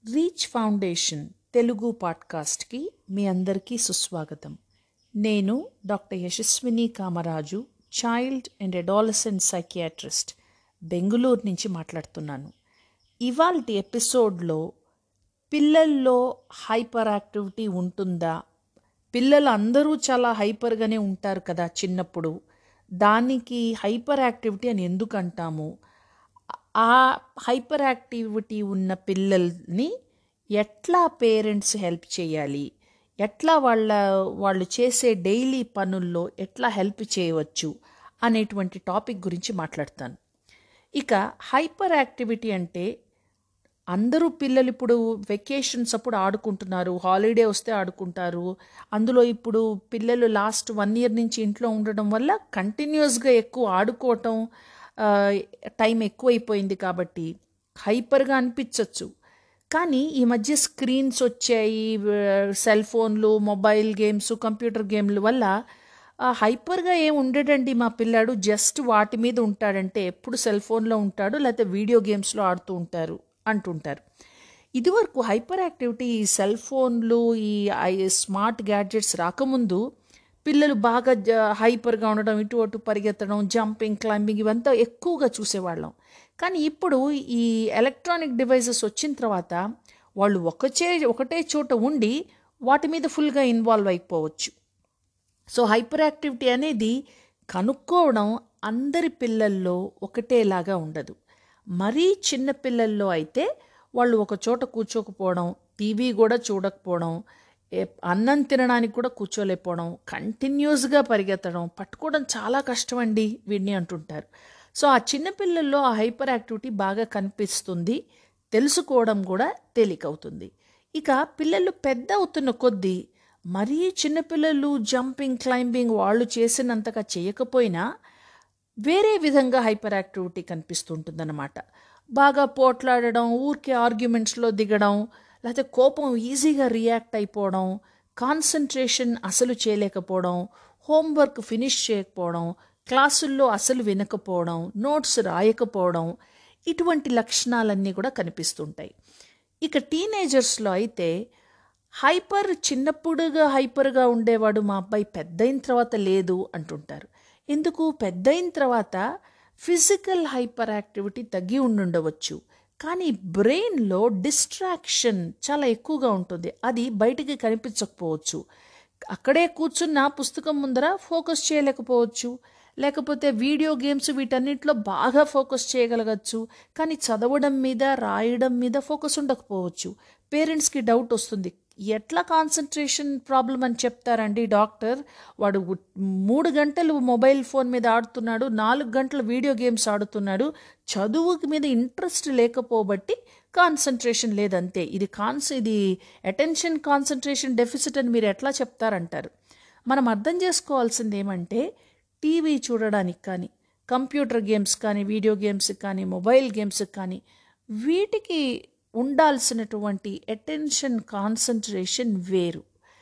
reach foundation Telugu పాడ్కాస్ట్కి మీ అందరికీ సుస్వాగతం నేను doctor Yashaswini Kamaraju child and adolescent psychiatrist Bengaluru నుంచి మాట్లాడుతున్నాను ఇవాల్టి ఎపిసోడ్లో పిల్లల్లో హైపర్ యాక్టివిటీ ఉంటుందా పిల్లలు అందరూ చాలా హైపర్గానే ఉంటారు కదా చిన్నప్పుడు దానికి హైపర్ యాక్టివిటీ అని ఎందుకు అంటాము ఆ హైపర్ యాక్టివిటీ ఉన్న పిల్లల్ని ఎట్లా పేరెంట్స్ హెల్ప్ చేయాలి ఎట్లా వాళ్ళ వాళ్ళు చేసే డైలీ పనుల్లో ఎట్లా హెల్ప్ చేయవచ్చు అనేటువంటి టాపిక్ గురించి మాట్లాడతాను ఇక హైపర్ యాక్టివిటీ అంటే అందరూ పిల్లలు ఇప్పుడు వెకేషన్స్ అప్పుడు ఆడుకుంటున్నారు హాలిడే వస్తే ఆడుకుంటారు అందులో ఇప్పుడు పిల్లలు లాస్ట్ వన్ ఇయర్ నుంచి ఇంట్లో ఉండడం వల్ల కంటిన్యూస్గా ఎక్కువ ఆడుకోవటం ఆ, టైం ఎక్కువైపోయింది కాబట్టి హైపర్గా అనిపించవచ్చు కానీ ఈ మధ్య స్క్రీన్స్ వచ్చాయి సెల్ ఫోన్లు మొబైల్ గేమ్స్ కంప్యూటర్ గేమ్ల వల్ల ఆ, హైపర్గా ఏం ఉండడండి మా పిల్లాడు జస్ట్ వాటి మీద ఉంటాడంటే ఎప్పుడు సెల్ ఫోన్లో ఉంటాడు లేకపోతే వీడియో గేమ్స్లో ఆడుతూ ఉంటారు అంటుంటారు ఇదివరకు హైపర్ యాక్టివిటీ ఈ సెల్ ఫోన్లు ఈ ఐ- స్మార్ట్ గ్యాడ్జెట్స్ రాకముందు పిల్లలు బాగా జ- హైపర్గా ఉండడం ఇటు అటు పరిగెత్తడం జంపింగ్ క్లైంబింగ్ ఇవంతా ఎక్కువగా చూసేవాళ్ళం కానీ ఇప్పుడు ఈ ఎలక్ట్రానిక్ డివైసెస్ వచ్చిన తర్వాత వాళ్ళు ఒకచే ఒకటే చోట ఉండి వాటి మీద ఫుల్గా ఇన్వాల్వ్ అయిపోవచ్చు సో హైపర్ యాక్టివిటీ అనేది కనుక్కోవడం అందరి పిల్లల్లో ఒకటేలాగా ఉండదు మరీ చిన్న పిల్లల్లో అయితే వాళ్ళు ఒక చోట కూర్చోకపోవడం టీవీ కూడా చూడకపోవడం ఏ- అన్నం తినడానికి కూడా కూర్చోలేకపోవడం కంటిన్యూస్గా పరిగెత్తడం పట్టుకోవడం చాలా కష్టం అండి వీడిని అంటుంటారు సో ఆ చిన్న పిల్లల్లో ఆ హైపర్ యాక్టివిటీ బాగా కనిపిస్తుంది తెలుసుకోవడం కూడా తేలికవుతుంది ఇక పిల్లలు పెద్ద అవుతున్న కొద్దీ మరీ చిన్నపిల్లలు జంపింగ్ క్లైంబింగ్ వాళ్ళు చేసినంతగా చేయకపోయినా వేరే విధంగా హైపర్ యాక్టివిటీ కనిపిస్తుంటుందన్నమాట బాగా పోట్లాడడం ఊరికే ఆర్గ్యుమెంట్స్లో దిగడం లేకపోతే కోపం ఈజీగా రియాక్ట్ అయిపోవడం కాన్సన్ట్రేషన్ అసలు చేయలేకపోవడం హోంవర్క్ ఫినిష్ చేయకపోవడం క్లాసుల్లో అసలు వినకపోవడం నోట్స్ రాయకపోవడం ఇటువంటి లక్షణాలన్నీ కూడా కనిపిస్తుంటాయి ఇక టీనేజర్స్లో అయితే హైపర్ చిన్నప్పుడుగా హైపర్గా ఉండేవాడు మా అబ్బాయి పెద్దయిన తర్వాత లేదు అంటుంటారు ఎందుకు పెద్దయిన తర్వాత ఫిజికల్ హైపర్ యాక్టివిటీ తగ్గి ఉండుండవచ్చు కానీ బ్రెయిన్లో డిస్ట్రాక్షన్ చాలా ఎక్కువగా ఉంటుంది అది బయటికి కనిపించకపోవచ్చు అక్కడే కూర్చున్న పుస్తకం ముందర ఫోకస్ చేయలేకపోవచ్చు లేకపోతే వీడియో గేమ్స్ వీటన్నిటిలో బాగా ఫోకస్ చేయగలగచ్చు కానీ చదవడం మీద రాయడం మీద ఫోకస్ ఉండకపోవచ్చు పేరెంట్స్కి డౌట్ వస్తుంది ఎట్లా కాన్సన్ట్రేషన్ ప్రాబ్లం అని చెప్తారండి డాక్టర్ వాడు ఉ- మూడు గంటలు మొబైల్ ఫోన్ మీద ఆడుతున్నాడు నాలుగు గంటలు వీడియో గేమ్స్ ఆడుతున్నాడు చదువు మీద ఇంట్రెస్ట్ లేకపోబట్టి కాన్సన్ట్రేషన్ లేదంతే ఇది కాన్స్ ఇది అటెన్షన్ కాన్సన్ట్రేషన్ డెఫిసిట్ అని మీరు ఎట్లా చెప్తారంటారు మనం అర్థం చేసుకోవాల్సింది ఏమంటే టీవీ చూడడానికి కానీ కంప్యూటర్ గేమ్స్ కానీ వీడియో గేమ్స్ కానీ మొబైల్ గేమ్స్ కానీ వీటికి ఉండాల్సినటువంటి అటెన్షన్ కాన్సన్ట్రేషన్ వేరు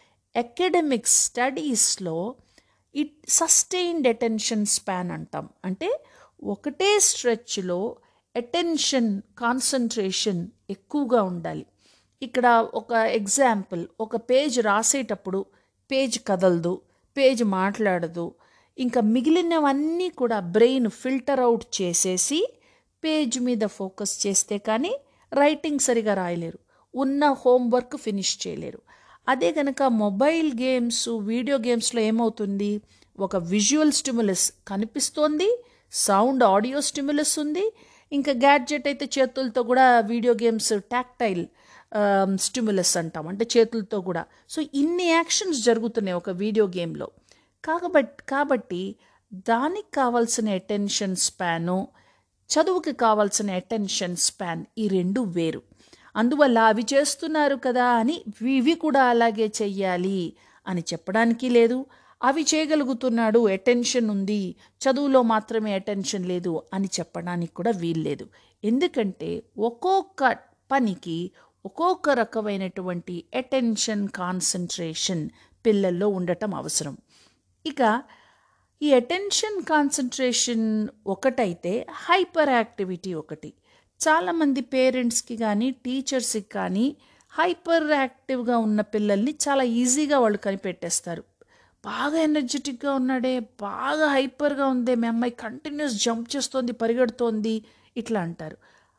అకాడమిక్ స్టడీస్లో ఇట్ సస్టైన్డ్ అటెన్షన్ స్పాన్ అంటాం అంటే ఒకటే స్ట్రెచ్లో అటెన్షన్ కాన్సన్ట్రేషన్ ఎక్కువగా ఉండాలి ఇక్కడ ఒక ఎగ్జాంపుల్ ఒక పేజ్ రాసేటప్పుడు పేజ్ కదలదు పేజ్ మాట్లాడదు ఇంకా మిగిలినవన్నీ కూడా బ్రెయిన్ ఫిల్టర్ అవుట్ చేసేసి పేజ్ మీద ఫోకస్ చేస్తే కానీ రైటింగ్ సరిగా రాయలేరు ఉన్న హోంవర్క్ ఫినిష్ చేయలేరు అదే కనుక మొబైల్ గేమ్స్ వీడియో గేమ్స్లో ఏమవుతుంది ఒక విజువల్ స్టిములస్ కనిపిస్తోంది సౌండ్ ఆడియో స్టిములస్ ఉంది ఇంకా గ్యాడ్జెట్ అయితే చేతులతో కూడా వీడియో గేమ్స్ టాక్టైల్ స్టిములస్ అంటాం అంటే చేతులతో కూడా సో ఇన్ని యాక్షన్స్ జరుగుతున్నాయి ఒక వీడియో గేమ్లో కాబట్టి కాబట్టి దానికి కావాల్సిన అటెన్షన్ స్పాను చదువుకి కావాల్సిన అటెన్షన్ స్పాన్ ఈ రెండు వేరు అందువల్ల అవి చేస్తున్నారు కదా అని ఇవి కూడా అలాగే చెయ్యాలి అని చెప్పడానికి లేదు అవి చేయగలుగుతున్నాడు అటెన్షన్ ఉంది చదువులో మాత్రమే అటెన్షన్ లేదు అని చెప్పడానికి కూడా వీల్లేదు ఎందుకంటే ఒక్కొక్క పనికి ఒక్కొక్క రకమైనటువంటి అటెన్షన్ కాన్సన్ట్రేషన్ పిల్లల్లో ఉండటం అవసరం ఇక ఈ అటెన్షన్ కాన్సన్ట్రేషన్ ఒకటైతే హైపర్ యాక్టివిటీ ఒకటి చాలామంది పేరెంట్స్కి కానీ టీచర్స్కి కానీ హైపర్ యాక్టివ్గా ఉన్న పిల్లల్ని చాలా ఈజీగా వాళ్ళు కనిపెట్టేస్తారు బాగా ఎనర్జెటిక్గా ఉన్నాడే బాగా హైపర్గా ఉంది మీ అమ్మాయి కంటిన్యూస్ జంప్ చేస్తోంది పరిగెడుతోంది ఇట్లా అంటారు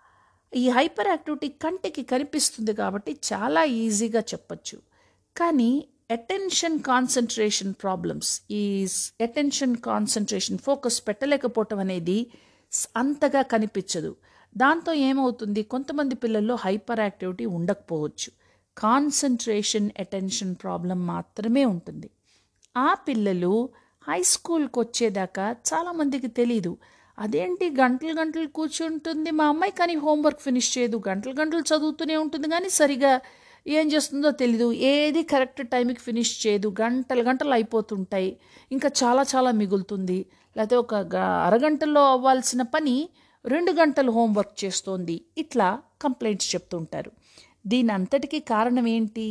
ఈ హైపర్ యాక్టివిటీ కంటికి కనిపిస్తుంది కాబట్టి చాలా ఈజీగా చెప్పచ్చు కానీ అటెన్షన్ కాన్సన్ట్రేషన్ ప్రాబ్లమ్స్ ఈ అటెన్షన్ కాన్సన్ట్రేషన్ ఫోకస్ పెట్టలేకపోవటం అనేది స్- అంతగా కనిపించదు దాంతో ఏమవుతుంది కొంతమంది పిల్లల్లో హైపర్ యాక్టివిటీ ఉండకపోవచ్చు కాన్సన్ట్రేషన్ అటెన్షన్ ప్రాబ్లం మాత్రమే ఉంటుంది ఆ పిల్లలు హై స్కూల్కి వచ్చేదాకా చాలామందికి తెలీదు అదేంటి గంటలు గంటలు కూర్చుంటుంది మా అమ్మాయి కానీ హోంవర్క్ ఫినిష్ చేయదు గంటలు గంటలు చదువుతూనే ఉంటుంది కానీ సరిగా ఏం చేస్తుందో తెలీదు ఏది కరెక్ట్ టైంకి ఫినిష్ చేయదు గంటలు గంటలు అయిపోతుంటాయి ఇంకా చాలా చాలా మిగులుతుంది లేకపోతే ఒక గ- అరగంటలో అవ్వాల్సిన పని రెండు గంటలు హోంవర్క్ చేస్తోంది ఇట్లా కంప్లైంట్స్ చెప్తుంటారు దీని అంతటికీ కారణం ఏంటి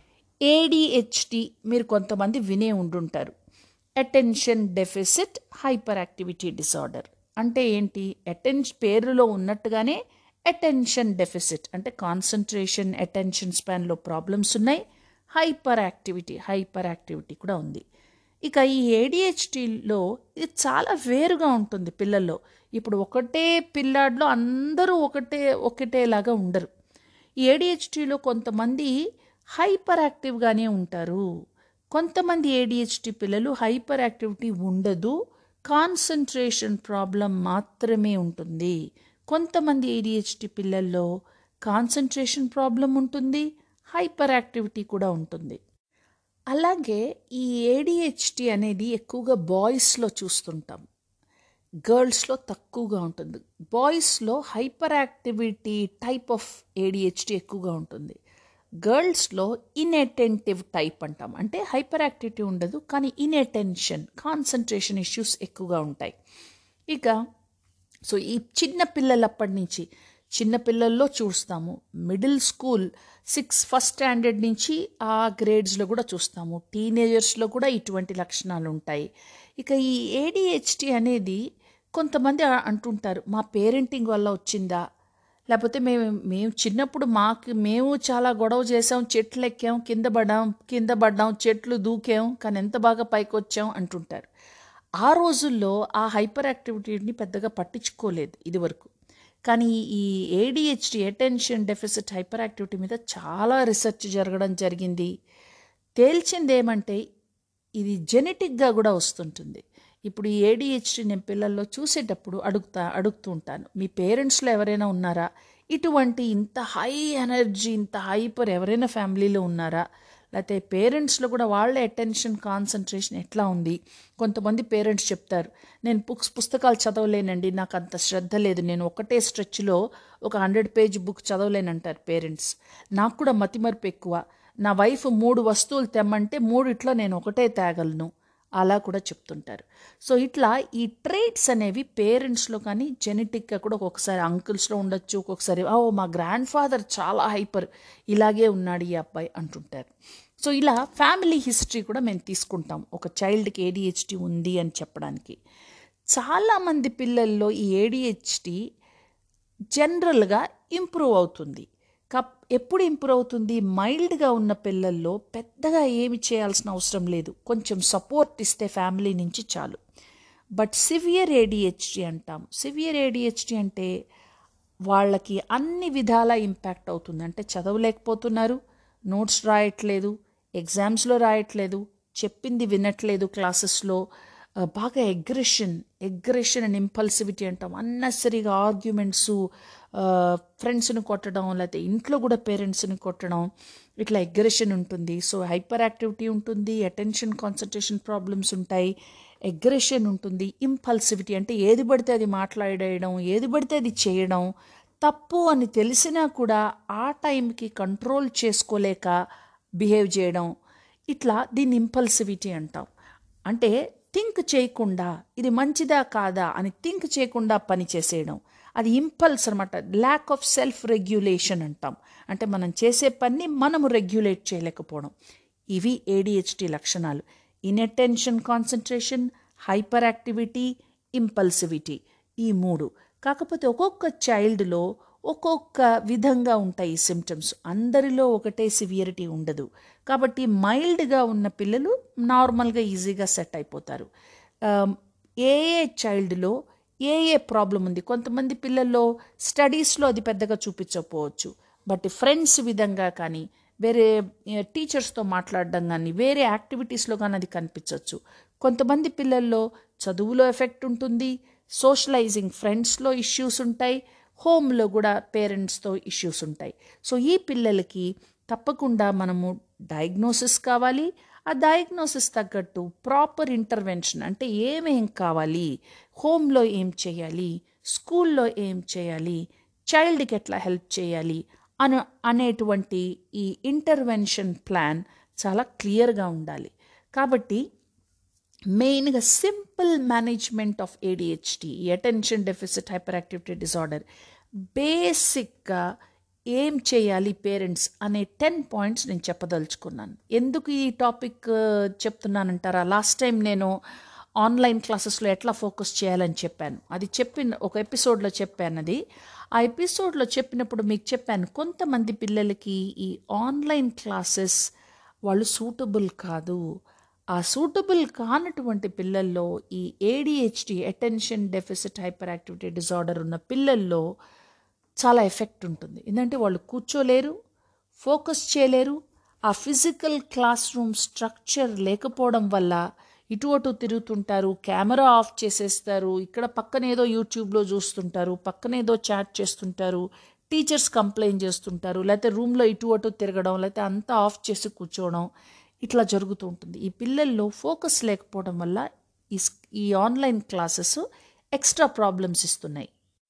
ఏడిహెచ్డి మీరు కొంతమంది వినే ఉండుంటారు attention deficit hyperactivity disorder అంటే ఏంటి అటెన్ష్ పేరులో ఉన్నట్టుగానే అటెన్షన్ డెఫిసిట్ అంటే కాన్సన్ట్రేషన్ అటెన్షన్ స్పాన్లో ప్రాబ్లమ్స్ ఉన్నాయి హైపర్ యాక్టివిటీ హైపర్ యాక్టివిటీ కూడా ఉంది ఇక ఈ ఏడిహెచ్డిలో ఇది చాలా వేరుగా ఉంటుంది పిల్లల్లో ఇప్పుడు ఒకటే పిల్లాడిలో అందరూ ఒకటే ఒకటేలాగా ఉండరు ఈ ఏడిహెచ్డిలో కొంతమంది హైపర్ యాక్టివ్గానే ఉంటారు కొంతమంది ఏడిహెచ్డి పిల్లలు హైపర్ యాక్టివిటీ ఉండదు కాన్సన్ట్రేషన్ ప్రాబ్లం మాత్రమే ఉంటుంది కొంతమంది ఏడిహెచ్డి పిల్లల్లో కాన్సన్ట్రేషన్ ప్రాబ్లం ఉంటుంది హైపర్ యాక్టివిటీ కూడా ఉంటుంది అలాగే ఈ ఏడిహెచ్డి అనేది ఎక్కువగా బాయ్స్లో చూస్తుంటాం గర్ల్స్లో తక్కువగా ఉంటుంది బాయ్స్లో hyperactivity type of ADHD ఎక్కువగా ఉంటుంది గర్ల్స్లో ఇన్అటెంటివ్ టైప్ అంటాం అంటే హైపర్ యాక్టివిటీ ఉండదు కానీ ఇన్అటెన్షన్ కాన్సన్ట్రేషన్ ఇష్యూస్ ఎక్కువగా ఉంటాయి ఇక సో ఈ చిన్న పిల్లలప్పటి నుంచి చిన్న పిల్లల్లో చూస్తాము middle school six first standard నుంచి ఆ గ్రేడ్స్లో కూడా చూస్తాము టీనేజర్స్లో కూడా ఇటువంటి లక్షణాలు ఉంటాయి ఇక ఈ ఏడిహెచ్డి అనేది కొంతమంది అ- అంటుంటారు మా పేరెంటింగ్ వల్ల వచ్చిందా లేకపోతే మేము మేము చిన్నప్పుడు మాకు మేము చాలా గొడవ చేసాం చెట్లు ఎక్కాం కింద పడ్డాం కింద పడ్డాం చెట్లు దూకాం కానీ ఎంత బాగా పైకి వచ్చాం అంటుంటారు ఆ రోజుల్లో ఆ హైపర్ యాక్టివిటీని పెద్దగా పట్టించుకోలేదు ఇదివరకు కానీ ఈ ADHD attention deficit hyperactivity మీద చాలా రీసెర్చ్ జరగడం జరిగింది తేల్చింది ఏమంటే ఇది జెనెటిక్గా కూడా వస్తుంటుంది ఇప్పుడు ఈ ఏడిహెచ్డి నేను పిల్లల్లో చూసేటప్పుడు అడుగుతా అడుగుతూ ఉంటాను మీ పేరెంట్స్లో ఎవరైనా ఉన్నారా ఇటువంటి ఇంత హై ఎనర్జీ ఇంత హైపర్ ఎవరైనా ఫ్యామిలీలో ఉన్నారా లేకపోతే పేరెంట్స్లో కూడా వాళ్ళ అటెన్షన్ కాన్సన్ట్రేషన్ ఎట్లా ఉంది కొంతమంది పేరెంట్స్ చెప్తారు నేను బుక్స్ పుస్తకాలు చదవలేనండి నాకు అంత శ్రద్ధ లేదు నేను ఒకటే స్ట్రెచ్లో ఒక హండ్రెడ్ పేజ్ బుక్ చదవలేనంటారు పేరెంట్స్ నాకు కూడా మతిమరుపు ఎక్కువ నా వైఫ్ మూడు వస్తువులు తెమ్మంటే మూడిట్లో నేను ఒకటే తేగలను అలా కూడా చెప్తుంటారు సో ఇట్లా ఈ ట్రేట్స్ అనేవి పేరెంట్స్లో కానీ జెనెటిక్గా కూడా ఒక్కొక్కసారి అంకుల్స్లో ఉండొచ్చు ఒక్కొక్కసారి ఓ మా గ్రాండ్ ఫాదర్ చాలా హైపర్ ఇలాగే ఉన్నాడు ఈ అబ్బాయి అంటుంటారు సో ఇలా ఫ్యామిలీ హిస్టరీ కూడా మేము తీసుకుంటాం ఒక చైల్డ్కి ఏడిహెచ్డి ఉంది అని చెప్పడానికి చాలామంది పిల్లల్లో ఈ ఏడిహెచ్డి జనరల్గా ఇంప్రూవ్ అవుతుంది కప్ ఎప్పుడు ఇంప్రూవ్ అవుతుంది మైల్డ్గా ఉన్న పిల్లల్లో పెద్దగా ఏమి చేయాల్సిన అవసరం లేదు కొంచెం సపోర్ట్ ఇస్తే ఫ్యామిలీ నుంచి చాలు బట్ సివియర్ ఏడిహెచ్డి అంటాం సివియర్ ఏడిహెచ్డి అంటే వాళ్ళకి అన్ని విధాల ఇంపాక్ట్ అవుతుంది అంటే చదవలేకపోతున్నారు నోట్స్ రాయట్లేదు ఎగ్జామ్స్లో రాయట్లేదు చెప్పింది వినట్లేదు క్లాసెస్లో ఆ, బాగా ఎగ్రెషన్ ఎగ్రెషన్ అండ్ ఇంపల్సివిటీ అంటాం అన్నెసరీగా ఆర్గ్యుమెంట్స్ ఫ్రెండ్స్ని కొట్టడం లేకపోతే ఇంట్లో కూడా పేరెంట్స్ని కొట్టడం ఇట్లా ఎగ్రెషన్ ఉంటుంది సో హైపర్ యాక్టివిటీ ఉంటుంది అటెన్షన్ కాన్సన్ట్రేషన్ ప్రాబ్లమ్స్ ఉంటాయి ఎగ్రెషన్ ఉంటుంది ఇంపల్సివిటీ అంటే ఏది పడితే అది మాట్లాడేయడం ఏది పడితే అది చేయడం తప్పు అని తెలిసినా కూడా ఆ టైంకి కంట్రోల్ చేసుకోలేక బిహేవ్ చేయడం ఇట్లా దీన్ని ఇంపల్సివిటీ అంటాం అంటే థింక్ చేయకుండా ఇది మంచిదా కాదా అని థింక్ చేయకుండా పని చేసేయడం అది ఇంపల్స్ అనమాట ల్యాక్ ఆఫ్ సెల్ఫ్ రెగ్యులేషన్ అంటాం అంటే మనం చేసే పని మనము రెగ్యులేట్ చేయలేకపోవడం ఇవి ఏడిహెచ్డి లక్షణాలు inattention concentration hyperactivity impulsivity ఈ మూడు కాకపోతే ఒక్కొక్క చైల్డ్లో ఒక్కొక్క విధంగా ఉంటాయి ఈ సిమ్టమ్స్ అందరిలో ఒకటే సివియరిటీ ఉండదు కాబట్టి మైల్డ్గా ఉన్న పిల్లలు నార్మల్గా ఈజీగా సెట్ అయిపోతారు ఆమ్, ఏ ఏ చైల్డ్లో ఏ ఏ ప్రాబ్లం ఉంది కొంతమంది పిల్లల్లో స్టడీస్లో అది పెద్దగా చూపించకపోవచ్చు బట్ ఫ్రెండ్స్ విధంగా కానీ వేరే టీచర్స్తో మాట్లాడడం కానీ వేరే యాక్టివిటీస్లో కానీ అది కనిపించవచ్చు కొంతమంది పిల్లల్లో చదువులో ఎఫెక్ట్ ఉంటుంది సోషలైజింగ్ ఫ్రెండ్స్లో ఇష్యూస్ ఉంటాయి హోమ్లో కూడా పేరెంట్స్తో ఇష్యూస్ ఉంటాయి సో ఈ పిల్లలకి తప్పకుండా మనము డయాగ్నోసిస్ కావాలి ఆ డయాగ్నోసిస్ తగ్గట్టు ప్రాపర్ ఇంటర్వెన్షన్ అంటే ఏమేం కావాలి హోమ్లో ఏం చేయాలి స్కూల్లో ఏం చేయాలి చైల్డ్కి ఎట్లా హెల్ప్ చేయాలి అను అనేటువంటి ఈ ఇంటర్వెన్షన్ ప్లాన్ చాలా క్లియర్గా ఉండాలి కాబట్టి మెయిన్గా simple management of ADHD attention deficit hyperactivity disorder బేసిక్గా ఏం చేయాలి పేరెంట్స్ అనే టెన్ పాయింట్స్ నేను చెప్పదలుచుకున్నాను ఎందుకు ఈ టాపిక్ ఆ, చెప్తున్నానంటారా లాస్ట్ టైం నేను ఆన్లైన్ క్లాసెస్లో ఎట్లా ఫోకస్ చేయాలని చెప్పాను అది చెప్పిన ఒక ఎపిసోడ్లో చెప్పాను అది ఆ ఎపిసోడ్లో చెప్పినప్పుడు మీకు చెప్పాను కొంతమంది పిల్లలకి ఈ ఆన్లైన్ క్లాసెస్ వాళ్ళు సూటబుల్ కాదు ఆ సూటబుల్ కానటువంటి పిల్లల్లో ఈ ADHD attention deficit hyperactivity disorder ఉన్న పిల్లల్లో చాలా ఎఫెక్ట్ ఉంటుంది ఎందుకంటే వాళ్ళు కూర్చోలేరు ఫోకస్ చేయలేరు ఆ ఫిజికల్ క్లాస్ రూమ్ స్ట్రక్చర్ లేకపోవడం వల్ల ఇటు అటు తిరుగుతుంటారు కెమెరా ఆఫ్ చేసేస్తారు ఇక్కడ పక్కన ఏదో యూట్యూబ్లో చూస్తుంటారు పక్కన ఏదో చాట్ చేస్తుంటారు టీచర్స్ కంప్లైంట్ చేస్తుంటారు లేకపోతే రూమ్లో ఇటు అటు తిరగడం లేకపోతే అంతా ఆఫ్ చేసి కూర్చోవడం ఇట్లా జరుగుతూ ఉంటుంది ఈ పిల్లల్లో ఫోకస్ లేకపోవడం వల్ల ఈ స్- ఈ ఆన్లైన్ క్లాసెస్ ఎక్స్ట్రా ప్రాబ్లమ్స్ ఇస్తున్నాయి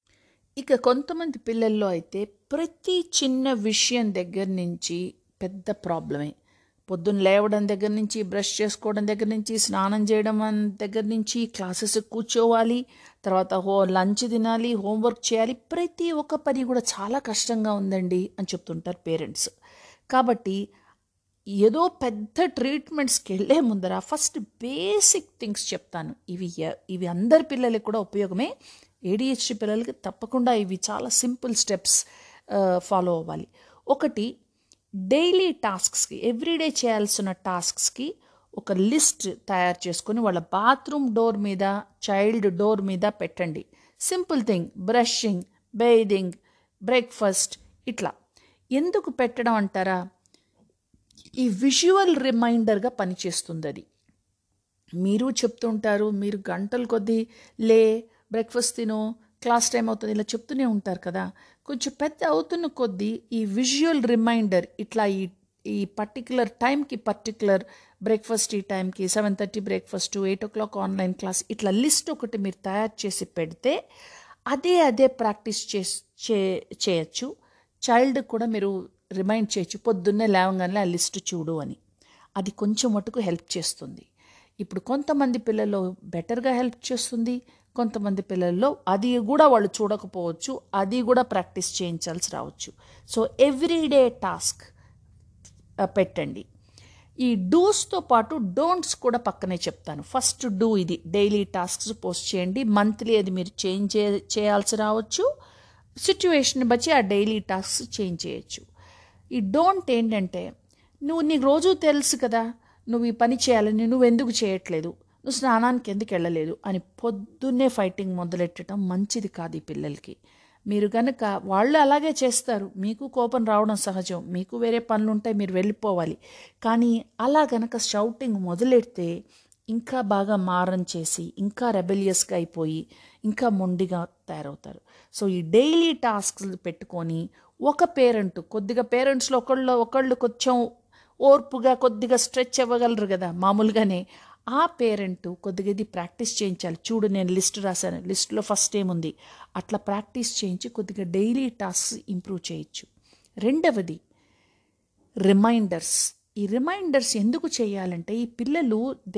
ఇక కొంతమంది పిల్లల్లో అయితే ప్రతి చిన్న విషయం దగ్గర నుంచి పెద్ద ప్రాబ్లమే పొద్దున్న లేవడం దగ్గర నుంచి బ్రష్ చేసుకోవడం దగ్గర నుంచి స్నానం చేయడం అన్- దగ్గర నుంచి క్లాసెస్ కూర్చోవాలి తర్వాత హో లంచ్ తినాలి హోంవర్క్ చేయాలి ప్రతి ఒక్క పని కూడా చాలా కష్టంగా ఉందండి అని చెప్తుంటారు పేరెంట్స్ కాబట్టి ఏదో పెద్ద ట్రీట్మెంట్స్కి వెళ్ళే ముందర ఫస్ట్ బేసిక్ థింగ్స్ చెప్తాను ఇవి ఎ- ఇవి అందరి పిల్లలకి కూడా ఉపయోగమే ఏడిహెచ్డి పిల్లలకి తప్పకుండా ఇవి చాలా సింపుల్ స్టెప్స్ ఫాలో అవ్వాలి ఒకటి డైలీ టాస్క్స్కి ఎవ్రీడే చేయాల్సిన టాస్క్స్కి ఒక లిస్ట్ తయారు చేసుకొని వాళ్ళ బాత్రూమ్ డోర్ మీద చైల్డ్ డోర్ మీద పెట్టండి simple thing brushing bathing breakfast ఇట్లా ఎందుకు పెట్టడం అంటారా ఈ విజువల్ రిమైండర్గా పనిచేస్తుంది అది మీరు చెప్తుంటారు మీరు గంటల కొద్దీ లే బ్రేక్ఫాస్ట్ తిను క్లాస్ టైం అవుతుంది ఇలా చెప్తూనే ఉంటారు కదా కొంచెం పెద్ద అవుతున్న కొద్దీ ఈ విజువల్ రిమైండర్ ఇట్లా ఈ ఈ పర్టికులర్ టైంకి పర్టికులర్ బ్రేక్ఫాస్ట్ ఈ టైంకి seven thirty breakfast eight o'clock online class ఇట్లా లిస్ట్ ఒకటి మీరు తయారు చేసి పెడితే అదే అదే ప్రాక్టీస్ చేస్- చే చేయొచ్చు చైల్డ్ కూడా మీరు రిమైండ్ చేయొచ్చు పొద్దున్నే లేవగానే ఆ లిస్ట్ చూడు అని అది కొంచెం మటుకు హెల్ప్ చేస్తుంది ఇప్పుడు కొంతమంది పిల్లల్లో బెటర్గా హెల్ప్ చేస్తుంది కొంతమంది పిల్లల్లో అది కూడా వాళ్ళు చూడకపోవచ్చు అది కూడా ప్రాక్టీస్ చేయించాల్సి రావచ్చు సో ఎవ్రీడే టాస్క్ ఆ, పెట్టండి ఈ డూస్తో పాటు డోంట్స్ కూడా పక్కనే చెప్తాను ఫస్ట్ డూ ఇది డైలీ టాస్క్స్ పోస్ట్ చేయండి మంత్లీ అది మీరు చేంజ్ చే చేయాల్సి రావచ్చు సిచ్యువేషన్ బట్టి ఆ డైలీ టాస్క్స్ చేంజ్ చేయొచ్చు ఈ డోంట్ ఏంటంటే నువ్వు నీకు రోజు తెలుసు కదా నువ్వు ఈ పని చేయాలని నువ్వు ఎందుకు చేయట్లేదు నువ్వు స్నానానికి ఎందుకు వెళ్ళలేదు అని పొద్దున్నే ఫైటింగ్ మొదలెట్టడం మంచిది కాదు ఈ పిల్లలకి మీరు కనుక వాళ్ళు అలాగే చేస్తారు మీకు కోపం రావడం సహజం మీకు వేరే పనులు ఉంటాయి మీరు వెళ్ళిపోవాలి కానీ అలా గనక షౌటింగ్ మొదలెడితే ఇంకా బాగా మారం చేసి ఇంకా రెబెలియస్గా అయిపోయి ఇంకా మొండిగా తయారవుతారు సో ఈ డైలీ టాస్క్స్ పెట్టుకొని ఒక పేరెంట్ కొద్దిగా పేరెంట్స్లో ఒకళ్ళు ఒకళ్ళు కొంచెం ఓర్పుగా కొద్దిగా స్ట్రెచ్ అవ్వగలరు కదా మామూలుగానే ఆ పేరెంట్ కొద్దిగా ఇది ప్రాక్టీస్ చేయించాలి చూడు నేను లిస్ట్ రాశాను లిస్ట్లో ఫస్ట్ ఏముంది అట్లా ప్రాక్టీస్ చేయించి కొద్దిగా డైలీ టాస్క్ ఇంప్రూవ్ చేయొచ్చు రెండవది రిమైండర్స్ ఈ రిమైండర్స్ ఎందుకు చేయాలంటే ఈ పిల్లలు దే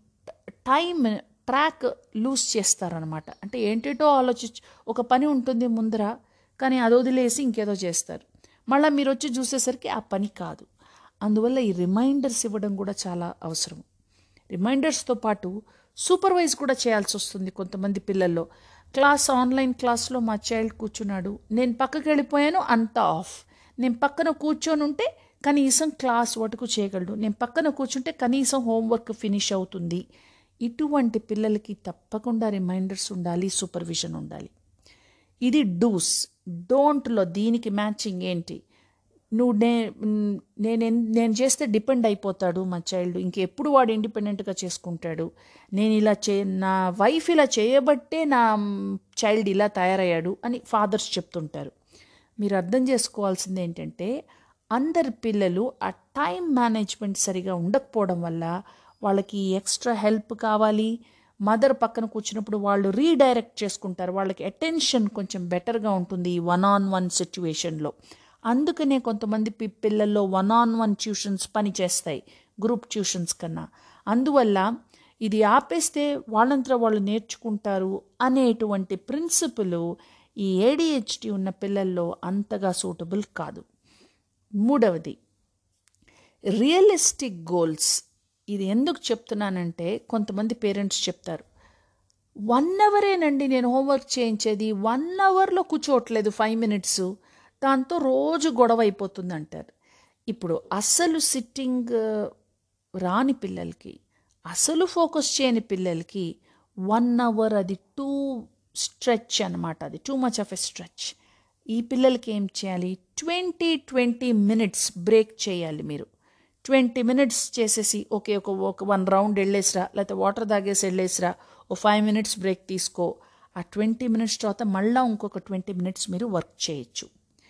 టైం ట్రాక్ లూజ్ చేస్తారనమాట అంటే ఏంటేటో ఆలోచించి ఒక పని ఉంటుంది ముందర కానీ అది వదిలేసి ఇంకేదో చేస్తారు మళ్ళీ మీరు వచ్చి చూసేసరికి ఆ పని కాదు అందువల్ల ఈ రిమైండర్స్ ఇవ్వడం కూడా చాలా అవసరం రిమైండర్స్తో పాటు సూపర్వైజ్ కూడా చేయాల్సి వస్తుంది కొంతమంది పిల్లల్లో క్లాస్ ఆన్లైన్ క్లాస్లో మా చైల్డ్ కూర్చున్నాడు నేను పక్కకి వెళ్ళిపోయాను అంత ఆఫ్ నేను పక్కన కూర్చొని ఉంటే కనీసం క్లాస్ వరకు చేయగలడు నేను పక్కన కూర్చుంటే కనీసం హోంవర్క్ ఫినిష్ అవుతుంది ఇటువంటి పిల్లలకి తప్పకుండా రిమైండర్స్ ఉండాలి సూపర్విజన్ ఉండాలి ఇది డూస్ డోంట్లో దీనికి మ్యాచింగ్ ఏంటి నువ్వు నే నేను నేను చేస్తే డిపెండ్ అయిపోతాడు మా చైల్డ్ ఇంకెప్పుడు వాడు ఇండిపెండెంట్గా చేసుకుంటాడు నేను ఇలా చే నా వైఫ్ ఇలా చేయబట్టే నా చైల్డ్ ఇలా తయారయ్యాడు అని ఫాదర్స్ చెప్తుంటారు మీరు అర్థం చేసుకోవాల్సింది ఏంటంటే అందరి పిల్లలు ఆ టైం మేనేజ్మెంట్ సరిగా ఉండకపోవడం వల్ల వాళ్ళకి ఎక్స్ట్రా హెల్ప్ కావాలి మదర్ పక్కన కూర్చున్నప్పుడు వాళ్ళు రీడైరెక్ట్ చేసుకుంటారు వాళ్ళకి అటెన్షన్ కొంచెం బెటర్గా ఉంటుంది ఈ వన్ ఆన్ వన్ సిచ్యువేషన్లో అందుకనే కొంతమంది పి- పిల్లల్లో వన్ ఆన్ వన్ ట్యూషన్స్ పనిచేస్తాయి గ్రూప్ ట్యూషన్స్ కన్నా అందువల్ల ఇది ఆపేస్తే వాళ్ళంతా వాళ్ళు నేర్చుకుంటారు అనేటువంటి ప్రిన్సిపల్ ఈ ఏడిహెచ్డి ఉన్న పిల్లల్లో అంతగా సూటబుల్ కాదు మూడవది రియలిస్టిక్ గోల్స్ ఇది ఎందుకు చెప్తున్నానంటే కొంతమంది పేరెంట్స్ చెప్తారు వన్ అవరేనండి నేను హోంవర్క్ చేయించేది వన్ అవర్లో కూర్చోవట్లేదు ఫైవ్ మినిట్స్ దాంతో రోజు గొడవ అయిపోతుంది అంటారు ఇప్పుడు అసలు సిట్టింగ్ రాని పిల్లలకి అసలు ఫోకస్ చేయని పిల్లలకి వన్ అవర్ అది టూ స్ట్రెచ్ అనమాట అది too much of a stretch ఈ పిల్లలకి ఏం చేయాలి ట్వంటీ ట్వంటీ మినిట్స్ బ్రేక్ చేయాలి మీరు ట్వంటీ మినిట్స్ చేసేసి ఓకే ఒక ఒక వన్ రౌండ్ వెళ్ళేసిరా లేకపోతే వాటర్ తాగేసి వెళ్ళేసిరా ఓ ఫైవ్ మినిట్స్ బ్రేక్ తీసుకో ఆ ట్వంటీ మినిట్స్ తర్వాత మళ్ళీ ఇంకొక ట్వంటీ మినిట్స్ మీరు వర్క్ చేయొచ్చు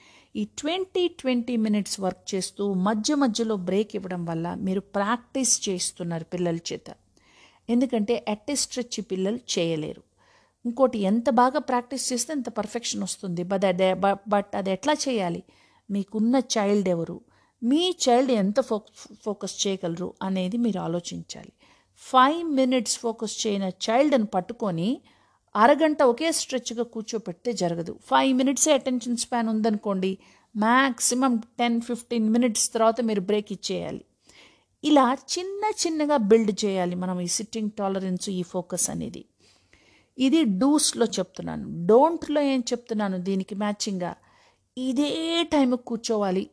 ఈ ట్వంటీ ట్వంటీ మినిట్స్ వర్క్ చేస్తూ మధ్య మధ్యలో బ్రేక్ ఇవ్వడం వల్ల మీరు ప్రాక్టీస్ చేస్తున్నారు పిల్లల చేత ఎందుకంటే అట్టే స్ట్రెచ్ పిల్లలు చేయలేరు ఇంకోటి ఎంత బాగా ప్రాక్టీస్ చేస్తే అంత పర్ఫెక్షన్ వస్తుంది బట్ అదే బట్ అది ఎట్లా చేయాలి మీకున్న చైల్డ్ ఎవరు మీ చైల్డ్ ఎంత ఫో ఫోకస్ చేయగలరు అనేది మీరు ఆలోచించాలి ఫైవ్ మినిట్స్ ఫోకస్ చేయని చైల్డ్ని పట్టుకొని అరగంట ఒకే స్ట్రెచ్గా కూర్చోపెడితే జరగదు ఫైవ్ మినిట్సే అటెన్షన్ స్పాన్ ఉందనుకోండి మ్యాక్సిమం టెన్ ఫిఫ్టీన్ మినిట్స్ తర్వాత మీరు బ్రేక్ ఇచ్చేయాలి ఇలా చిన్న చిన్నగా బిల్డ్ చేయాలి మనం ఈ సిట్టింగ్ టాలరెన్స్ ఈ ఫోకస్ అనేది ఇది డూస్లో చెప్తున్నాను డోంట్లో ఏం చెప్తున్నాను దీనికి మ్యాచింగ్గా ఇదే టైంకి కూర్చోవాలి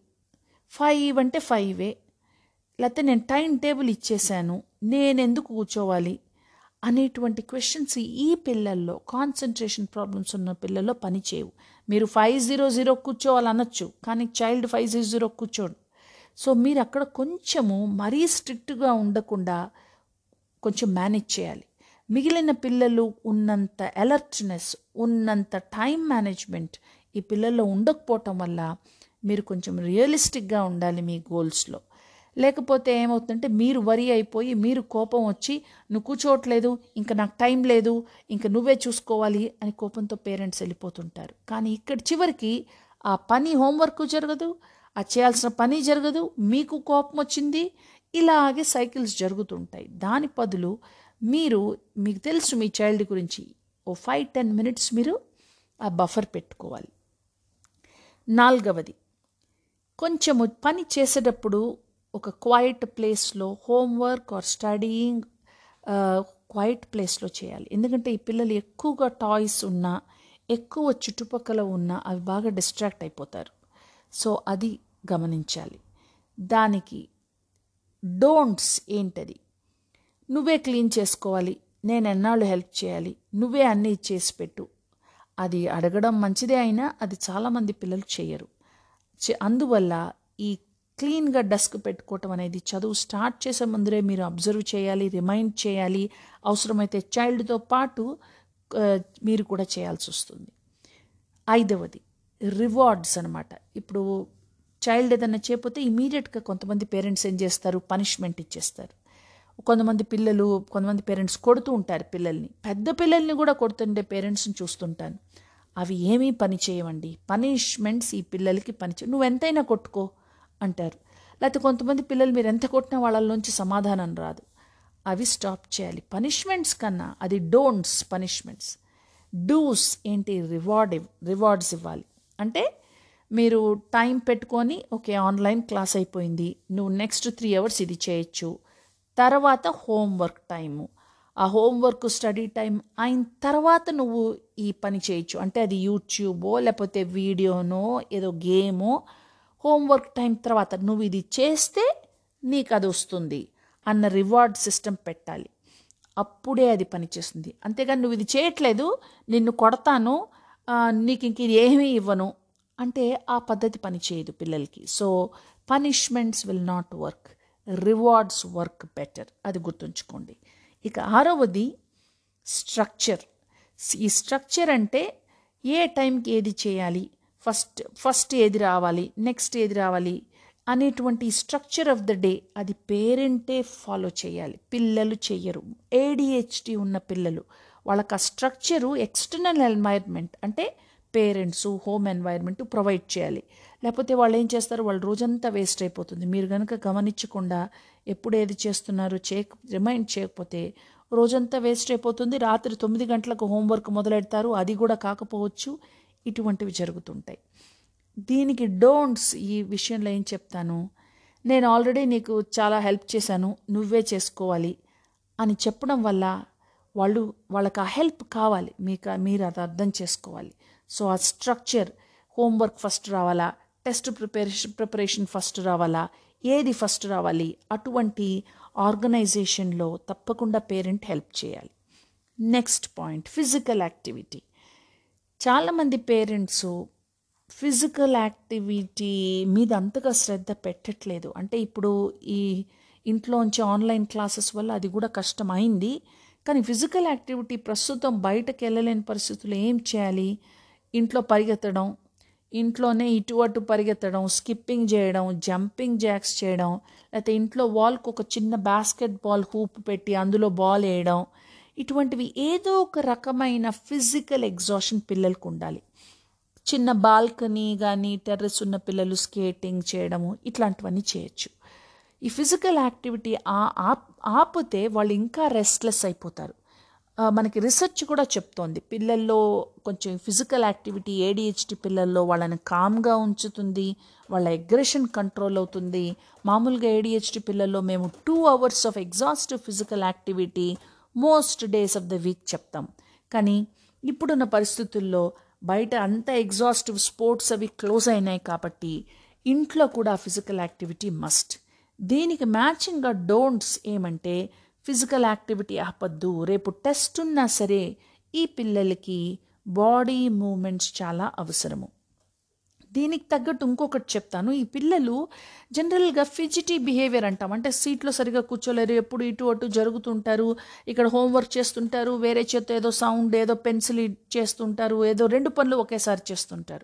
ఫైవ్ అంటే ఫైవే లేకపోతే నేను టైం టేబుల్ ఇచ్చేసాను నేను ఎందుకు కూర్చోవాలి అనేటువంటి క్వశ్చన్స్ ఈ పిల్లల్లో కాన్సన్ట్రేషన్ ప్రాబ్లమ్స్ ఉన్న పిల్లల్లో పనిచేయవు మీరు ఫైవ్ జీరో జీరో కూర్చోవాలి అనొచ్చు కానీ చైల్డ్ ఫైవ్ జీరో జీరో కూర్చోడు సో మీరు అక్కడ కొంచెము మరీ స్ట్రిక్ట్గా ఉండకుండా కొంచెం మేనేజ్ చేయాలి మిగిలిన పిల్లలు ఉన్నంత అలర్ట్నెస్ ఉన్నంత టైం మేనేజ్మెంట్ ఈ పిల్లల్లో ఉండకపోవటం వల్ల మీరు కొంచెం రియలిస్టిక్గా ఉండాలి మీ గోల్స్లో లేకపోతే ఏమవుతుందంటే మీరు వరి అయిపోయి మీరు కోపం వచ్చి నువ్వు కూర్చోవట్లేదు ఇంకా నాకు టైం లేదు ఇంకా నువ్వే చూసుకోవాలి అని కోపంతో పేరెంట్స్ వెళ్ళిపోతుంటారు కానీ ఇక్కడ చివరికి ఆ పని హోంవర్క్ జరగదు ఆ చేయాల్సిన పని జరగదు మీకు కోపం వచ్చింది ఇలాగే సైకిల్స్ జరుగుతుంటాయి దాని బదులు మీరు మీకు తెలుసు మీ చైల్డ్ గురించి ఓ ఫైవ్ టెన్ మినిట్స్ మీరు ఆ బఫర్ పెట్టుకోవాలి నాలుగవది కొంచెము పని చేసేటప్పుడు ఒక క్వైట్ ప్లేస్లో హోంవర్క్ ఆర్ స్టడీయింగ్ క్వైట్ ప్లేస్లో చేయాలి ఎందుకంటే ఈ పిల్లలు ఎక్కువగా టాయ్స్ ఉన్నా ఎక్కువ చుట్టుపక్కల ఉన్నా అవి బాగా డిస్ట్రాక్ట్ అయిపోతారు సో అది గమనించాలి దానికి డోంట్స్ ఏంటది నువ్వే క్లీన్ చేసుకోవాలి నేను ఎన్నాళ్ళు హెల్ప్ చేయాలి నువ్వే అన్నీ చేసి పెట్టు అది అడగడం మంచిదే అయినా అది చాలామంది పిల్లలు చేయరు చే- అందువల్ల ఈ క్లీన్గా డస్క్ పెట్టుకోవటం అనేది చదువు స్టార్ట్ చేసే ముందరే మీరు అబ్జర్వ్ చేయాలి రిమైండ్ చేయాలి అవసరమైతే చైల్డ్తో పాటు ఆ, మీరు కూడా చేయాల్సి వస్తుంది ఐదవది రివార్డ్స్ అనమాట ఇప్పుడు చైల్డ్ ఏదైనా చేయకపోతే ఇమీడియట్గా కొంతమంది పేరెంట్స్ ఏం చేస్తారు పనిష్మెంట్ ఇచ్చేస్తారు కొంతమంది పిల్లలు కొంతమంది పేరెంట్స్ కొడుతూ ఉంటారు పిల్లల్ని పెద్ద పిల్లల్ని కూడా కొడుతుండే పేరెంట్స్ని చూస్తుంటాను అవి ఏమీ పని చేయవండి పనిష్మెంట్స్ ఈ పిల్లలకి పని చేయ నువ్వు ఎంతైనా కొట్టుకో అంటారు లేకపోతే కొంతమంది పిల్లలు మీరు ఎంత కొట్టినా వాళ్ళలోంచి సమాధానం రాదు అవి స్టాప్ చేయాలి పనిష్మెంట్స్ కన్నా అది డోంట్స్ పనిష్మెంట్స్ డూస్ ఏంటి రివార్డ్ రివార్డ్స్ ఇవ్వాలి అంటే మీరు టైం పెట్టుకొని ఓకే ఆన్లైన్ క్లాస్ అయిపోయింది నువ్వు నెక్స్ట్ త్రీ అవర్స్ ఇది చేయొచ్చు తర్వాత హోంవర్క్ టైము ఆ హోంవర్క్ స్టడీ టైం అయిన తర్వాత నువ్వు ఈ పని చేయొచ్చు అంటే అది యూట్యూబో లేకపోతే వీడియోనో ఏదో గేమో హోంవర్క్ టైం తర్వాత నువ్వు ఇది చేస్తే నీకు అది వస్తుంది అన్న రివార్డ్ సిస్టమ్ పెట్టాలి అప్పుడే అది పనిచేస్తుంది అంతేగాని నువ్వు ఇది చేయట్లేదు నిన్ను కొడతాను ఆ, నీకు ఇంక ఇది ఏమీ ఇవ్వను అంటే ఆ పద్ధతి పనిచేయదు పిల్లలకి so punishments will not work rewards work better అది గుర్తుంచుకోండి ఇక ఆరవది స్ట్రక్చర్ ఈ స్ట్రక్చర్ అంటే ఏ టైంకి ఏది చేయాలి ఫస్ట్ ఫస్ట్ ఏది రావాలి నెక్స్ట్ ఏది రావాలి అనేటువంటి స్ట్రక్చర్ ఆఫ్ ద డే అది పేరెంటే ఫాలో చేయాలి పిల్లలు చెయ్యరు ఏడిహెచ్డి ఉన్న పిల్లలు వాళ్ళకి ఆ స్ట్రక్చరు ఎక్స్టర్నల్ ఎన్వైర్న్మెంట్ అంటే పేరెంట్స్ హోమ్ ఎన్వైర్న్మెంట్ ప్రొవైడ్ చేయాలి లేకపోతే వాళ్ళు ఏం చేస్తారు వాళ్ళు రోజంతా వేస్ట్ అయిపోతుంది మీరు కనుక గమనించకుండా ఎప్పుడు ఏది చేస్తున్నారు చేయ రిమైండ్ చేయకపోతే రోజంతా వేస్ట్ అయిపోతుంది రాత్రి తొమ్మిది గంటలకు హోంవర్క్ మొదలెడతారు అది కూడా కాకపోవచ్చు ఇటువంటివి జరుగుతుంటాయి దీనికి డోంట్స్ ఈ విషయంలో ఏం చెప్తాను నేను ఆల్రెడీ నీకు చాలా హెల్ప్ చేశాను నువ్వే చేసుకోవాలి అని చెప్పడం వల్ల వాళ్ళు వాళ్ళకి ఆ హెల్ప్ కావాలి మీకు మీరు అది అర్థం చేసుకోవాలి సో ఆ స్ట్రక్చర్ హోంవర్క్ ఫస్ట్ రావాలా టెస్ట్ ప్రిపరేషన్ ప్రిపరేషన్ ఫస్ట్ రావాలా ఏది ఫస్ట్ రావాలి అటువంటి ఆర్గనైజేషన్లో తప్పకుండా పేరెంట్ హెల్ప్ చేయాలి నెక్స్ట్ పాయింట్ ఫిజికల్ యాక్టివిటీ చాలామంది పేరెంట్స్ ఫిజికల్ యాక్టివిటీ మీద అంతగా శ్రద్ధ పెట్టట్లేదు అంటే ఇప్పుడు ఈ ఇంట్లోంచి ఆన్లైన్ క్లాసెస్ వల్ల అది కూడా కష్టమైంది కానీ ఫిజికల్ యాక్టివిటీ ప్రస్తుతం బయటకు వెళ్ళలేని పరిస్థితుల్లో ఏం చేయాలి ఇంట్లో పరిగెత్తడం ఇంట్లోనే ఇటు అటు పరిగెత్తడం స్కిప్పింగ్ చేయడం జంపింగ్ జాక్స్ చేయడం లేకపోతే ఇంట్లో వాల్కి ఒక చిన్న బాస్కెట్ బాల్ హూప్ పెట్టి అందులో బాల్ వేయడం ఇటువంటివి ఏదో ఒక రకమైన ఫిజికల్ ఎగ్జాషన్ పిల్లలకు ఉండాలి చిన్న బాల్కనీ కానీ టెర్రస్ ఉన్న పిల్లలు స్కేటింగ్ చేయడము ఇట్లాంటివన్నీ చేయొచ్చు ఈ ఫిజికల్ యాక్టివిటీ ఆ- ఆప్- ఆపితే వాళ్ళు ఇంకా రెస్ట్లెస్ అయిపోతారు ఆ, మనకి రీసెర్చ్ కూడా చెప్తోంది పిల్లల్లో కొంచెం ఫిజికల్ యాక్టివిటీ ఏడిహెచ్డి పిల్లల్లో వాళ్ళని కామ్గా ఉంచుతుంది వాళ్ళ ఎగ్రెషన్ కంట్రోల్ అవుతుంది మామూలుగా ఏడిహెచ్డి పిల్లల్లో మేము two hours of exhaustive physical activity most days of the week చెప్తాం కానీ ఇప్పుడున్న పరిస్థితుల్లో బయట అంత ఎగ్జాస్టివ్ స్పోర్ట్స్ అవి క్లోజ్ అయినాయి కాబట్టి ఇంట్లో కూడా ఫిజికల్ యాక్టివిటీ మస్ట్ దీనికి మ్యాచింగ్గా డోంట్స్ ఏమంటే ఫిజికల్ యాక్టివిటీ ఆపద్దు రేపు టెస్ట్ ఉన్నా సరే ఈ పిల్లలకి బాడీ మూమెంట్స్ చాలా అవసరము దీనికి తగ్గట్టు ఇంకొకటి చెప్తాను ఈ పిల్లలు జనరల్గా ఫిజిటీ బిహేవియర్ అంటాం అంటే సీట్లో సరిగా కూర్చోలేరు ఎప్పుడు ఇటు అటు జరుగుతుంటారు ఇక్కడ హోంవర్క్ చేస్తుంటారు వేరే చేత్తో ఏదో సౌండ్ ఏదో పెన్సిల్ చేస్తుంటారు ఏదో రెండు పనులు ఒకేసారి చేస్తుంటారు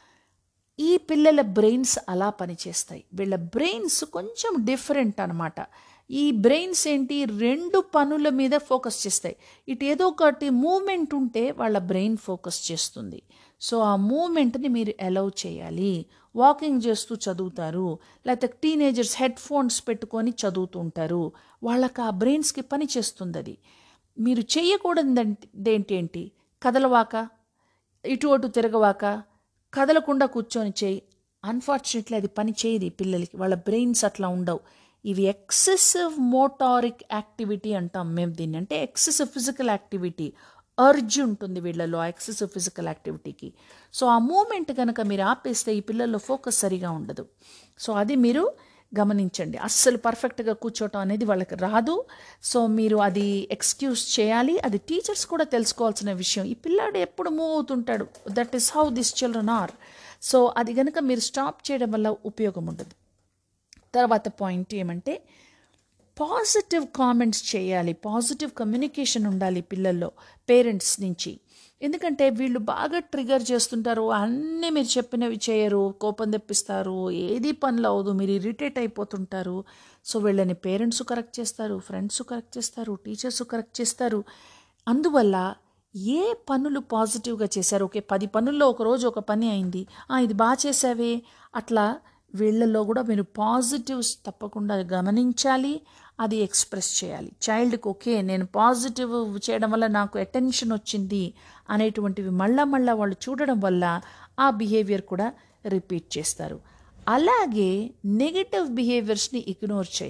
ఈ పిల్లల బ్రెయిన్స్ అలా పనిచేస్తాయి వీళ్ళ బ్రెయిన్స్ కొంచెం డిఫరెంట్ అనమాట ఈ బ్రెయిన్స్ ఏంటి రెండు పనుల మీద ఫోకస్ చేస్తాయి ఇటు ఏదో ఒకటి మూమెంట్ ఉంటే వాళ్ళ బ్రెయిన్ ఫోకస్ చేస్తుంది సో ఆ మూమెంట్ని మీరు అలౌ చేయాలి వాకింగ్ చేస్తూ చదువుతారు లేకపోతే టీనేజర్స్ హెడ్ ఫోన్స్ పెట్టుకొని చదువుతుంటారు వాళ్ళకి ఆ బ్రెయిన్స్కి పని చేస్తుంది అది మీరు చేయకూడదు ఏంటి కదలవాక ఇటు అటు తిరగవాక కదలకుండా కూర్చొని చేయి అన్ఫార్చునేట్లీ అది పని చేయదు ఈ పిల్లలకి వాళ్ళ బ్రెయిన్స్ అట్లా ఉండవు ఇవి ఎక్సెసివ్ మోటారిక్ యాక్టివిటీ అంటాం మేము దీన్ని అంటే ఎక్సెసివ్ ఫిజికల్ యాక్టివిటీ అర్జ్ ఉంటుంది వీళ్ళలో ఆ ఎక్సెసివ్ ఫిజికల్ యాక్టివిటీకి సో ఆ మూమెంట్ కనుక మీరు ఆపేస్తే ఈ పిల్లల్లో ఫోకస్ సరిగా ఉండదు సో అది మీరు గమనించండి అస్సలు పర్ఫెక్ట్గా కూర్చోవటం అనేది వాళ్ళకి రాదు సో మీరు అది ఎక్స్క్యూజ్ చేయాలి అది టీచర్స్ కూడా తెలుసుకోవాల్సిన విషయం ఈ పిల్లాడు ఎప్పుడు మూవ్ అవుతుంటాడు that is how this children are so అది కనుక మీరు స్టాప్ చేయడం వల్ల ఉపయోగం ఉండదు తర్వాత పాయింట్ ఏమంటే పాజిటివ్ కామెంట్స్ చేయాలి పాజిటివ్ కమ్యూనికేషన్ ఉండాలి పిల్లల్లో పేరెంట్స్ నుంచి ఎందుకంటే వీళ్ళు బాగా ట్రిగర్ చేస్తుంటారు అన్నీ మీరు చెప్పినవి చేయరు కోపం తెప్పిస్తారు ఏది పనులు అవ్వదు మీరు ఇరిటేట్ అయిపోతుంటారు సో వీళ్ళని పేరెంట్స్ కరెక్ట్ చేస్తారు ఫ్రెండ్స్ కరెక్ట్ చేస్తారు టీచర్స్ కరెక్ట్ చేస్తారు అందువల్ల ఏ పనులు పాజిటివ్గా చేశారు ఓకే పది పనుల్లో ఒక రోజు ఒక పని అయింది "ఆ, ఇది బాగా చేసావే అట్లా వీళ్ళల్లో కూడా మీరు పాజిటివ్స్ తప్పకుండా గమనించాలి అది ఎక్స్ప్రెస్ చేయాలి చైల్డ్కి ఓకే నేను పాజిటివ్ చేయడం వల్ల నాకు అటెన్షన్ వచ్చింది అనేటువంటివి మళ్ళా మళ్ళా వాళ్ళు చూడడం వల్ల ఆ బిహేవియర్ కూడా రిపీట్ చేస్తారు అలాగే నెగిటివ్ బిహేవియర్స్ని ఇగ్నోర్ చేయాలి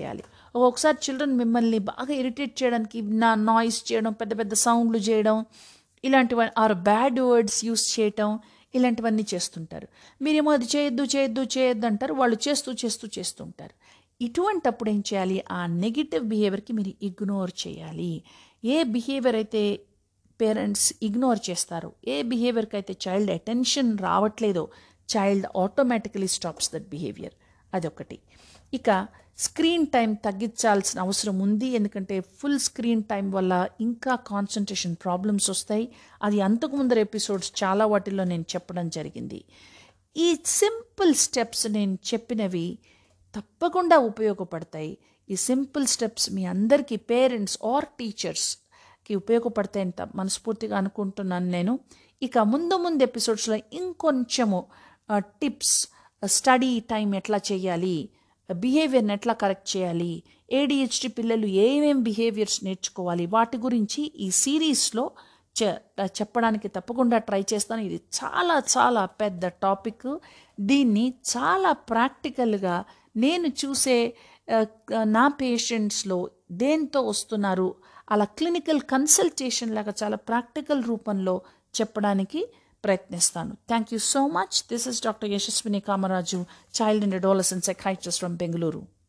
ఒక్కొక్కసారి చిల్డ్రన్ మిమ్మల్ని బాగా ఇరిటేట్ చేయడానికి నా నాయిస్ చేయడం పెద్ద పెద్ద సౌండ్లు చేయడం ఇలాంటివన్నీ ఆర్ బ్యాడ్ వర్డ్స్ యూస్ చేయటం ఇలాంటివన్నీ చేస్తుంటారు మీరేమో అది చేయొద్దు చేయొద్దు చేయొద్దు అంటారు వాళ్ళు చేస్తూ చేస్తూ చేస్తుంటారు ఇటువంటప్పుడు ఏం చేయాలి ఆ నెగిటివ్ బిహేవియర్కి మీరు ఇగ్నోర్ చేయాలి ఏ బిహేవియర్ అయితే పేరెంట్స్ ఇగ్నోర్ చేస్తారు ఏ బిహేవియర్కి అయితే చైల్డ్ అటెన్షన్ రావట్లేదో child automatically stops that behaviour అదొకటి ఇక స్క్రీన్ టైం తగ్గించాల్సిన అవసరం ఉంది ఎందుకంటే ఫుల్ స్క్రీన్ టైం వల్ల ఇంకా కాన్సన్ట్రేషన్ ప్రాబ్లమ్స్ వస్తాయి అది అంతకు ముందర ఎపిసోడ్స్ చాలా వాటిల్లో నేను చెప్పడం జరిగింది ఈ సింపుల్ స్టెప్స్ నేను చెప్పినవి తప్పకుండా ఉపయోగపడతాయి ఈ సింపుల్ స్టెప్స్ మీ అందరికీ పేరెంట్స్ ఆర్ టీచర్స్కి ఉపయోగపడతాయని త- మనస్ఫూర్తిగా అనుకుంటున్నాను నేను ఇక ముందు ముందు ఎపిసోడ్స్లో ఇంకొంచెము టిప్స్ స్టడీ టైం ఎట్లా చేయాలి బిహేవియర్ని ఎట్లా కరెక్ట్ చేయాలి ఏడిహెచ్డి పిల్లలు ఏమేం బిహేవియర్స్ నేర్చుకోవాలి వాటి గురించి ఈ సిరీస్లో చె చెప్పడానికి తప్పకుండా ట్రై చేస్తాను ఇది చాలా చాలా పెద్ద టాపిక్ దీన్ని చాలా ప్రాక్టికల్గా నేను చూసే ఆ, నా పేషెంట్స్లో దేంతో వస్తున్నారు అలా క్లినికల్ కన్సల్టేషన్ లాగా చాలా ప్రాక్టికల్ రూపంలో చెప్పడానికి ప్రయత్నిస్తాను thank you so much this is doctor Yashaswini Kamaraju child and adolescent psychiatrist from Bengaluru